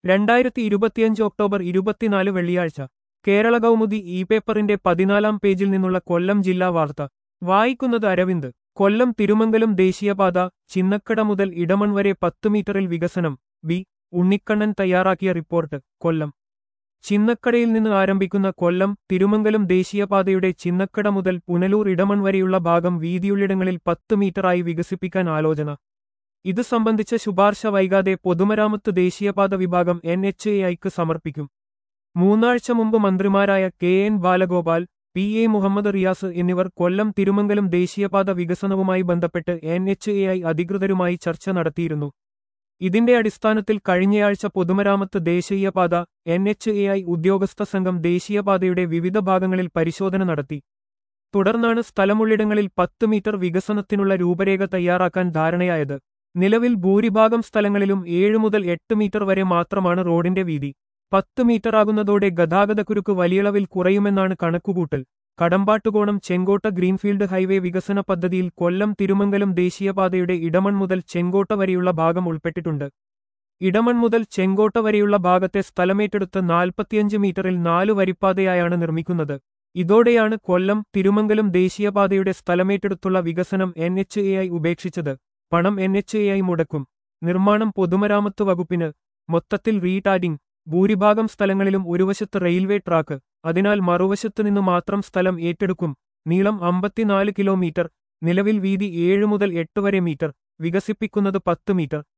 രണ്ടായിരത്തി ഇരുപത്തിയഞ്ച് ഒക്ടോബർ ഇരുപത്തിനാല് വെള്ളിയാഴ്ച കേരള കൗമുദി ഇ പേപ്പറിന്റെ പതിനാലാം പേജിൽ നിന്നുള്ള കൊല്ലം ജില്ലാ വാർത്ത വായിക്കുന്നത് അരവിന്ദ് കൊല്ലം തിരുമംഗലം ദേശീയപാത ചിന്നക്കട മുതൽ ഇടമൺ വരെ പത്ത് മീറ്ററിൽ വികസനം ബി ഉണ്ണിക്കണ്ണൻ തയ്യാറാക്കിയ റിപ്പോർട്ട് കൊല്ലം ചിന്നക്കടയിൽ നിന്ന് ആരംഭിക്കുന്ന കൊല്ലം തിരുമംഗലം ദേശീയപാതയുടെ ചിന്നക്കട മുതൽ പുനലൂർ ഇടമൺ വരെയുള്ള ഭാഗം വീതിയുള്ളിടങ്ങളിൽ പത്ത് മീറ്ററായി വികസിപ്പിക്കാൻ ആലോചന ഇത് സംബന്ധിച്ച ശുപാർശ വൈകാതെ പൊതുമരാമത്ത് ദേശീയപാത വിഭാഗം എൻ എച്ച് എ ഐക്ക് സമർപ്പിക്കും മൂന്നാഴ്ച മുമ്പ് മന്ത്രിമാരായ K N Balagopal P A Muhammad Riyas എന്നിവർ കൊല്ലം തിരുമംഗലം ദേശീയപാത വികസനവുമായി ബന്ധപ്പെട്ട് എൻ എച്ച് എ ഐ അധികൃതരുമായി ചർച്ച നടത്തിയിരുന്നു ഇതിന്റെ അടിസ്ഥാനത്തിൽ കഴിഞ്ഞയാഴ്ച പൊതുമരാമത്ത് ദേശീയപാത എൻ എച്ച് എ ഐ ഉദ്യോഗസ്ഥ സംഘം ദേശീയപാതയുടെ വിവിധ ഭാഗങ്ങളിൽ പരിശോധന നടത്തി തുടർന്നാണ് സ്ഥലമുള്ളിടങ്ങളിൽ പത്ത് മീറ്റർ വികസനത്തിനുള്ള രൂപരേഖ തയ്യാറാക്കാൻ ധാരണയായത് നിലവിൽ ഭൂരിഭാഗം സ്ഥലങ്ങളിലും ഏഴ് മുതൽ എട്ട് മീറ്റർ വരെ മാത്രമാണ് റോഡിന്റെ വീതി പത്ത് മീറ്ററാകുന്നതോടെ ഗതാഗതക്കുരുക്ക് വലിയളവിൽ കുറയുമെന്നാണ് കണക്കുകൂട്ടൽ കടമ്പാട്ടുകോണം ചെങ്കോട്ട ഗ്രീൻഫീൽഡ് ഹൈവേ വികസന പദ്ധതിയിൽ കൊല്ലം തിരുമംഗലം ദേശീയപാതയുടെ ഇടമൺ മുതൽ ചെങ്കോട്ട വരെയുള്ള ഭാഗം ഉൾപ്പെട്ടിട്ടുണ്ട് ഇടമൺ മുതൽ ചെങ്കോട്ട വരെയുള്ള ഭാഗത്തെ സ്ഥലമേറ്റെടുത്ത് നാൽപ്പത്തിയഞ്ച് മീറ്ററിൽ നാലു വരിപ്പാതയായാണ് നിർമ്മിക്കുന്നത് ഇതോടെയാണ് കൊല്ലം തിരുമംഗലം ദേശീയപാതയുടെ സ്ഥലമേറ്റെടുത്തുള്ള വികസനം എൻ എച്ച് എ ഐ ഉപേക്ഷിച്ചത് പണം എൻ എച്ച് എ ഐ മുടക്കും നിർമ്മാണം പൊതുമരാമത്ത് വകുപ്പിന് മൊത്തത്തിൽ റീടാരിംഗ് ഭൂരിഭാഗം സ്ഥലങ്ങളിലും ഒരു വശത്ത് റെയിൽവേ ട്രാക്ക് അതിനാൽ മറുവശത്തു നിന്ന് മാത്രം സ്ഥലം ഏറ്റെടുക്കും നീളം അമ്പത്തിനാല് കിലോമീറ്റർ നിലവിൽ വീതി ഏഴ് മുതൽ എട്ട് വരെ മീറ്റർ വികസിപ്പിക്കുന്നത് പത്ത് മീറ്റർ